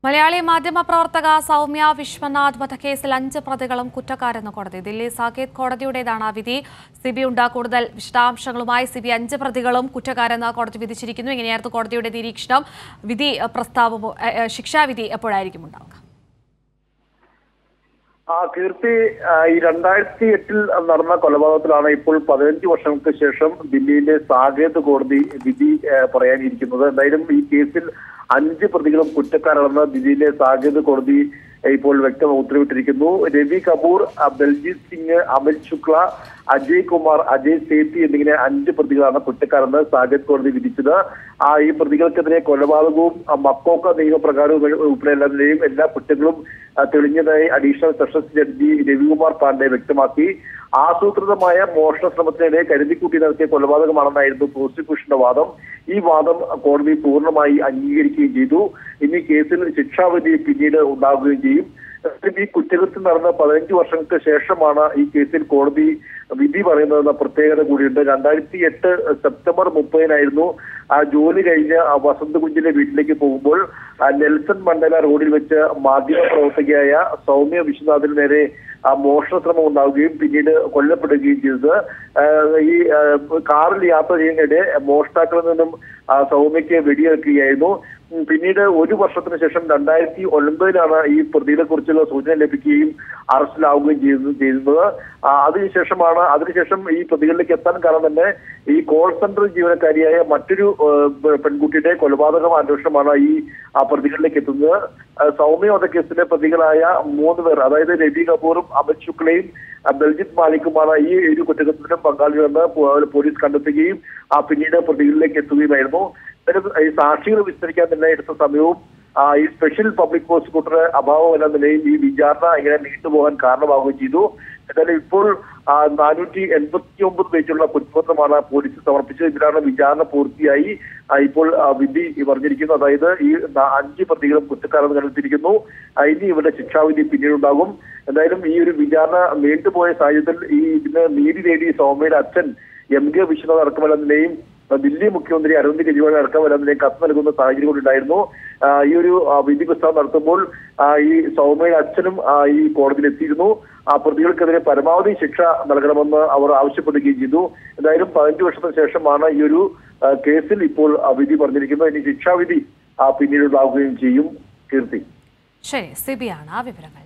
മലയാളി മാധ്യമ പ്രവർത്തക സൗമ്യ വിശ്വനാഥ് വധക്കേസിൽ അഞ്ച് പ്രതികളും കുറ്റക്കാരെന്ന് കോടതി ദില്ലി സാകേത് കോടതിയുടേതാണ് വിധി സിബി ഉണ്ട് കൂടുതൽ വിശദാംശങ്ങളുമായി സിബി അഞ്ച് പ്രതികളും കുറ്റക്കാരെന്ന് കോടതി വിധിച്ചിരിക്കുന്നു ഇങ്ങനെയായിരുന്നു കോടതിയുടെ നിരീക്ഷണം വിധി അഹ്, പ്രസ്താവമോ അഹ്, അഹ്, ശിക്ഷാവിധി എപ്പോഴായിരിക്കും ഉണ്ടാവുക ആ കീർത്തി ആ, ഈ രണ്ടായിരത്തി എട്ടിൽ നടന്ന കൊലപാതകത്തിലാണ് ഇപ്പോൾ പതിനഞ്ച് വർഷങ്ങൾക്ക് ശേഷം ദില്ലിയിലെ സാകേത് കോടതി വിധി ആ, പറയാനിരിക്കുന്നത് എന്തായാലും ഈ കേസിൽ അഞ്ച് പ്രതികളും കുറ്റക്കാരാണെന്ന് ദില്ലിയിലെ സാകേത് കോടതി ഇപ്പോൾ വ്യക്തമായി ഉത്തരവിട്ടിരിക്കുന്നു രവി കപൂർ ആ, ബൽജീത് സിംഗ് അമിത് ശുക്ല അജയ് കുമാർ അജയ് സേത്തി എന്നിങ്ങനെ അഞ്ച് പ്രതികളാണ് കുറ്റക്കാരെന്ന് സാകേത് കോടതി വിധിച്ചത് ആ ഈ പ്രതികൾക്കെതിരെ കൊലപാതകവും ആ, മക്കോക്ക നിയമപ്രകാരവും ഉൾപ്പെടെ എല്ലാവരുടെയും എല്ലാ കുറ്റങ്ങളും ആ, തെളിഞ്ഞതായി additional sessions judge Ravikumar Pandey വ്യക്തമാക്കി ആസൂത്രിതമായ മോഷണ ശ്രമത്തിനിടെ കരുതിക്കൂട്ടി നടത്തിയ കൊലപാതകമാണെന്നായിരുന്നു പ്രോസിക്യൂഷന്റെ വാദം ഈ വാദം കോടതി പൂർണ്ണമായി അംഗീകരിക്കുകയും ചെയ്തു ഇനി കേസിൽ ശിക്ഷാവിധി പിന്നീട് ഉണ്ടാവുകയും ചെയ്യും എന്തായാലും ഈ കുറ്റകൃത്യം നടന്ന പതിനഞ്ച് വർഷങ്ങൾക്ക് ശേഷമാണ് ഈ കേസിൽ കോടതി വിധി പറയുന്നതെന്ന പ്രത്യേകത കൂടിയുണ്ട് രണ്ടായിരത്തി എട്ട് സെപ്റ്റംബർ മുപ്പതിനായിരുന്നു ആ ജോലി കഴിഞ്ഞ് ആ വസന്ത് കുഞ്ചിന്റെ വീട്ടിലേക്ക് പോകുമ്പോൾ ആ നെൽസൺ മണ്ഡല റോഡിൽ വെച്ച് മാധ്യമ പ്രവർത്തകയായ സൗമ്യ വിശ്വനാഥിന് നേരെ ആ മോഷണ ശ്രമം ഉണ്ടാവുകയും പിന്നീട് കൊല്ലപ്പെടുകയും ചെയ്തത് ആ, ഈ ആ, കാറിൽ യാത്ര ചെയ്യുന്നതിനിടെ മോഷ്ടാക്കളിൽ നിന്നും ആ, സൗമ്യയ്ക്ക് വെടിയേൽക്കുകയായിരുന്നു ഉം, പിന്നീട് ഒരു വർഷത്തിന് ശേഷം രണ്ടായിരത്തി ഒൻപതിലാണ് ഈ പ്രതികളെ കുറിച്ചുള്ള സൂചന ലഭിക്കുകയും അറസ്റ്റിലാവുകയും ചെയ്തത് ചെയ്യുന്നത് ആ, അതിനുശേഷമാണ് അതിനുശേഷം ഈ പ്രതികളിലേക്ക് എത്താൻ കാരണം തന്നെ ഈ കോൾ സെന്റർ ജീവനക്കാരിയായ മറ്റൊരു ആ, പെ- പെൺകുട്ടിയുടെ കൊലപാതകം അന്വേഷണമാണ് ഈ ആ, പ്രതികളിലേക്ക് എത്തുന്നത് ആ, സൗമ്യ വധക്കേസിലെ പ്രതികളായ മൂന്ന് പേർ അതായത് രവി കപൂറും അമിത് ശുക്ലയും ആ, ബൽജിത് മാലിക്കുമാണ് ഈ ഒരു കുറ്റകൃത്യത്തിലും പങ്കാളികളെന്ന് പോ- പോലീസ് കണ്ടെത്തുകയും ആ പിന്നീട് പ്രതികളിലേക്ക് എത്തുകയുമായിരുന്നു ഇത്തരം ഈ സാക്ഷികൾ വിസ്തരിക്കാൻ തന്നെ എടുത്ത സമയവും ആ, ഈ സ്പെഷ്യൽ പബ്ലിക് പ്രോസിക്യൂട്ടർ അഭാവം എന്ന നിലയിൽ ഈ വിചാരണ ഇങ്ങനെ നീണ്ടുപോകാൻ കാരണമാവുകയും ചെയ്തു എന്തായാലും ഇപ്പോൾ നാനൂറ്റി എൺപത്തി ഒമ്പത് പേജുള്ള കുറ്റപത്രമാണ് പോലീസ് സമർപ്പിച്ചത് ഇതിലാണ് വിചാരണ പൂർത്തിയായി ആ, ഇപ്പോൾ ആ, വിധി പറഞ്ഞിരിക്കുന്നു അതായത് ഈ ന- അഞ്ച് പ്രതികളും കുറ്റക്കാരെന്ന് കണ്ടെത്തിയിരിക്കുന്നു ആ, ഇനി ഇവരുടെ ശിക്ഷാവിധി പിന്നീടുണ്ടാകും എന്തായാലും ഈ ഒരു വിചാരണ നീണ്ടുപോയ സാഹചര്യത്തിൽ ഈ ഇതിന് നീതി നേടി സൗമ്യയുടെ അച്ഛൻ എം കെ വിശ്വനാഥ് അടക്കമുള്ള നിലയും ദില്ലി മുഖ്യമന്ത്രി അരവിന്ദ് കെജ്രിവാൾ അടക്കമുള്ള നിലയും കത്ത് നൽകുന്ന സാഹചര്യം കൂടി ഉണ്ടായിരുന്നു ആ, ഈ ഒരു ആ, വിധി പ്രസ്താവം നടത്തുമ്പോൾ ആ, ഈ സൗമ്യയുടെ അച്ഛനും ആ, ഈ കോടതിയിൽ എത്തിയിരുന്നു ആ പ്രതികൾക്കെതിരെ പരമാവധി ശിക്ഷ നൽകണമെന്ന് അവർ ആവശ്യപ്പെടുകയും ചെയ്തു എന്തായാലും പതിനഞ്ച് വർഷത്തിന് ശേഷമാണ് ഈ ഒരു ആ, കേസിൽ ഇപ്പോൾ ആ, വിധി പറഞ്ഞിരിക്കുന്നത് ഇനി ശിക്ഷാവിധി ആ, പിന്നീടുണ്ടാവുകയും ചെയ്യും കീർത്തി ശരി സിബിയാണ് ആ വിവരങ്ങൾ